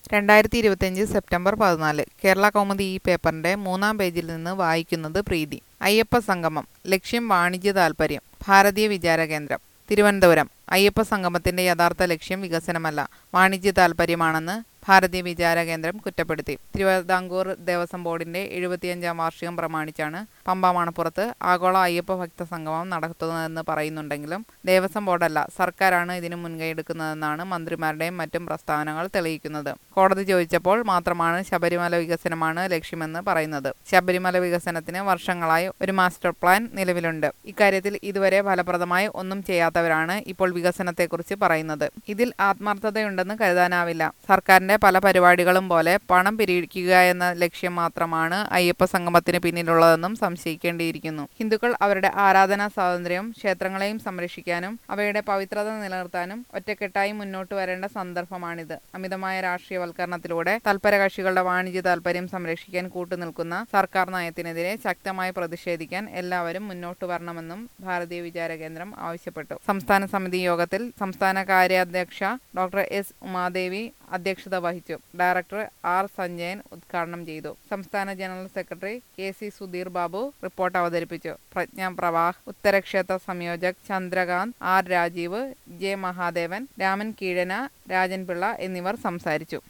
രണ്ടായിരത്തി ഇരുപത്തിയഞ്ച് സെപ്റ്റംബർ പതിനാല് കേരള കൗമുദി ഈ പേപ്പറിന്റെ മൂന്നാം പേജിൽ നിന്ന് വായിക്കുന്നത് പ്രീതി അയ്യപ്പ സംഗമം ലക്ഷ്യം വാണിജ്യ താൽപര്യം ഭാരതീയ വിചാര കേന്ദ്രം തിരുവനന്തപുരം അയ്യപ്പ സംഗമത്തിന്റെ യഥാർത്ഥ ലക്ഷ്യം വികസനമല്ല വാണിജ്യ താൽപര്യമാണെന്ന് ഭാരതീയ വിചാര കേന്ദ്രം കുറ്റപ്പെടുത്തി തിരുവിതാംകൂർ ദേവസ്വം ബോർഡിന്റെ എഴുപത്തിയഞ്ചാം വാർഷികം പ്രമാണിച്ചാണ് പമ്പ മണപ്പുറത്ത് ആഗോള അയ്യപ്പ ഭക്ത സംഗമം നടത്തുന്നതെന്ന് പറയുന്നുണ്ടെങ്കിലും ദേവസ്വം ബോർഡല്ല സർക്കാരാണ് ഇതിന് മുൻകൈയെടുക്കുന്നതെന്നാണ് മന്ത്രിമാരുടെയും മറ്റും പ്രസ്താവനകൾ തെളിയിക്കുന്നത് കോടതി ചോദിച്ചപ്പോൾ മാത്രമാണ് ശബരിമല വികസനമാണ് ലക്ഷ്യമെന്ന് പറയുന്നത് ശബരിമല വികസനത്തിന് വർഷങ്ങളായി ഒരു മാസ്റ്റർ പ്ലാൻ നിലവിലുണ്ട് ഇക്കാര്യത്തിൽ ഇതുവരെ ഫലപ്രദമായി ഒന്നും ചെയ്യാത്തവരാണ് ഇപ്പോൾ വികസനത്തെക്കുറിച്ച് പറയുന്നത് ഇതിൽ ആത്മാർത്ഥതയുണ്ടെന്ന് കരുതാനാവില്ല സർക്കാരിന്റെ പല പരിപാടികളും പോലെ പണം പിരിക്കുക എന്ന ലക്ഷ്യം മാത്രമാണ് അയ്യപ്പ സംഗമത്തിന് പിന്നിലുള്ളതെന്നും സംശയിക്കേണ്ടിയിരിക്കുന്നു ഹിന്ദുക്കൾ അവരുടെ ആരാധനാ സ്വാതന്ത്ര്യവും ക്ഷേത്രങ്ങളെയും സംരക്ഷിക്കാനും അവയുടെ പവിത്രത നിലനിർത്താനും ഒറ്റക്കെട്ടായി മുന്നോട്ട് വരേണ്ട സന്ദർഭമാണിത് അമിതമായ രാഷ്ട്രീയവൽക്കരണത്തിലൂടെ തൽപരകക്ഷികളുടെ വാണിജ്യ താൽപര്യം സംരക്ഷിക്കാൻ കൂട്ടുനിൽക്കുന്ന സർക്കാർ നയത്തിനെതിരെ ശക്തമായി പ്രതിഷേധിക്കാൻ എല്ലാവരും മുന്നോട്ട് വരണമെന്നും ഭാരതീയ വിചാര കേന്ദ്രം ആവശ്യപ്പെട്ടു സംസ്ഥാന സമിതി യോഗത്തിൽ സംസ്ഥാന കാര്യാധ്യക്ഷ ഡോക്ടർ എസ് ഉമാദേവി അധ്യക്ഷത വഹിച്ചു ഡയറക്ടർ ആർ സഞ്ജയൻ ഉദ്ഘാടനം ചെയ്തു സംസ്ഥാന general secretary K C Sudheer Babu report അവതരിപ്പിച്ചു പ്രജ്ഞ പ്രവാഹ് ഉത്തരക്ഷേത്ര സംയോജക് ചന്ദ്രകാന്ത് ആർ രാജീവ് ജെ മഹാദേവൻ രാമൻ കീഴന രാജൻ പിള്ള എന്നിവർ സംസാരിച്ചു